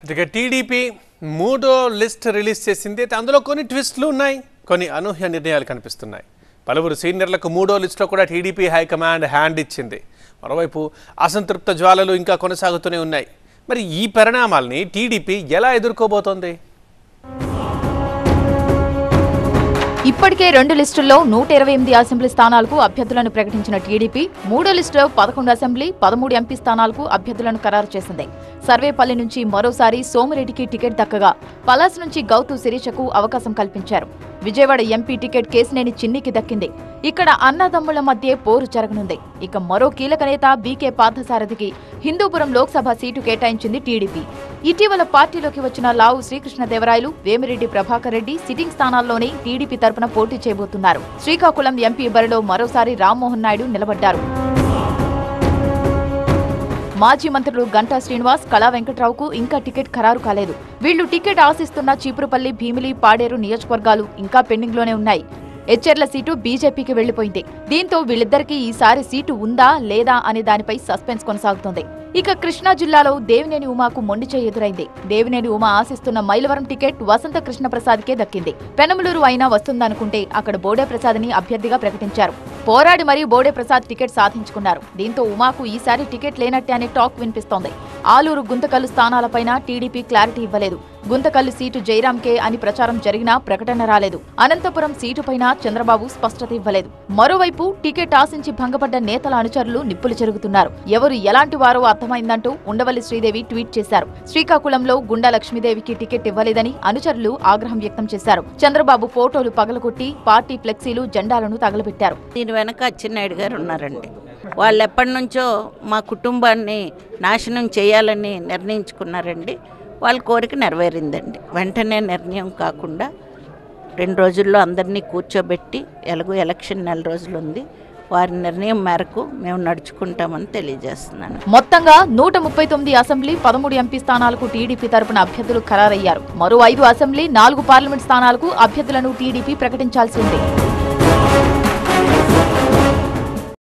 ఇక టీడీపీ మూడో list release చేసింది అయితే అందులో కొన్ని ట్విస్టులు ఉన్నాయి కొన్ని అనూహ్య నిర్ణయాలు కనిపిస్తున్నాయి పలువురు సీనియర్లకు మూడో లిస్టులో కూడా టీడీపీ హైకమాండ్ హ్యాండ్ ఇచ్చింది మరోవైపు అసంతృప్త జ్వాలలు ఇంకా కొనసాగుతూనే ఉన్నాయి మరి ఈ పరిణామాల్ని టీడీపీ ఎలా ఎదుర్కోబోతోంది ఇప్పటికే రెండు లిస్టుల్లో నూట ఇరవై ఎనిమిది అసెంబ్లీ స్థానాలకు అభ్యర్థులను ప్రకటించిన టీడీపీ మూడో లిస్టులో పదకొండు అసెంబ్లీ పదమూడు ఎంపీ స్థానాలకు అభ్యర్థులను ఖరారు చేసింది సర్వేపల్లి నుంచి మరోసారి సోమిరెడ్డికి టికెట్ దక్కగా పలాస్ నుంచి గౌతు శిరీషకు అవకాశం కల్పించారు విజయవాడ ఎంపీ టికెట్ కేసినేని చిన్నికి దక్కింది ఇక్కడ అన్నదమ్ముల మధ్య పోరు జరగనుంది ఇక మరో కీలక నేత బీకే పార్థసారథికి హిందూపురం లోక్సభ సీటు కేటాయించింది టీడీపీ ఇటీవల పార్టీలోకి వచ్చిన లావు శ్రీకృష్ణదేవరాయలు వేమిరెడ్డి ప్రభాకర్ రెడ్డి సిట్టింగ్ స్థానాల్లోనే టీడీపీ తరపున పోటీ చేయబోతున్నారు శ్రీకాకుళం ఎంపీ బరిలో మరోసారి రామ్మోహన్ నాయుడు నిలబడ్డారు మాజీ మంత్రులు గంటా శ్రీనివాస్ కళా వెంకట్రావుకు ఇంకా టికెట్ ఖరారు కాలేదు వీళ్లు టికెట్ ఆశిస్తున్న చీపురుపల్లి భీమిలి పాడేరు నియోజకవర్గాలు ఇంకా పెండింగ్లోనే ఉన్నాయి హెచ్ఎర్ల సీటు బీజేపీకి వెళ్లిపోయింది దీంతో వీళ్ళిద్దరికీ ఈసారి సీటు ఉందా లేదా అనే దానిపై సస్పెన్స్ కొనసాగుతోంది ఇక కృష్ణా జిల్లాలో దేవినేని ఉమాకు మొండి చేయి ఎదురైంది దేవినేని ఉమా ఆశిస్తున్న మైలవరం టికెట్ వసంత కృష్ణప్రసాద్కే దక్కింది పెనమలూరు అయినా వస్తుందనుకుంటే అక్కడ బోడే ప్రసాద్ని అభ్యర్థిగా ప్రకటించారు పోరాడి మరీ బోడే ప్రసాద్ టికెట్ సాధించుకున్నారు దీంతో ఉమాకు ఈసారి టికెట్ లేనట్టే అనే టాక్ వినిపిస్తోంది ఆలూరు గుంతకల్లు స్థానాలపైన టీడీపీ క్లారిటీ ఇవ్వలేదు గుంతకల్లు సీటు జైరాంకే అని ప్రచారం జరిగినా ప్రకటన రాలేదు అనంతపురం సీటుపైన చంద్రబాబు స్పష్టత ఇవ్వలేదు మరోవైపు టికెట్ ఆశించి భంగపడ్డ నేతల అనుచరులు నిప్పులు చెరుగుతున్నారు ఎవరు ఎలాంటి వారో అర్థమైందంటూ ఉండవల్లి శ్రీదేవి ట్వీట్ చేశారు శ్రీకాకుళంలో గుండా లక్ష్మీదేవికి టికెట్ ఇవ్వలేదని అనుచరులు ఆగ్రహం వ్యక్తం చేశారు చంద్రబాబు ఫోటోలు పగలగొట్టి పార్టీ ఫ్లెక్సీలు జెండాలను తగలబెట్టారు దీని వెనక అచ్చెన్నాయుడు గారు ఉన్నారండి వాళ్ళు ఎప్పటి నుంచో మా కుటుంబాన్ని నాశనం చేయాలని నిర్ణయించుకున్నారండి వాళ్ళ కోరిక నెరవేరిందండి వెంటనే నిర్ణయం కాకుండా రెండు రోజుల్లో అందరినీ కూర్చోబెట్టి ఎలాగో ఎలక్షన్ నెల రోజులు ఉంది వారి నిర్ణయం మేరకు మేము నడుచుకుంటామని తెలియజేస్తున్నాను మొత్తంగా నూట ముప్పై తొమ్మిది అసెంబ్లీ పదమూడు ఎంపీ స్థానాలకు టీడీపీ తరపున అభ్యర్థులు ఖరారయ్యారు మరో ఐదు అసెంబ్లీ నాలుగు పార్లమెంట్ స్థానాలకు అభ్యర్థులను టీడీపీ ప్రకటించాల్సి ఉంది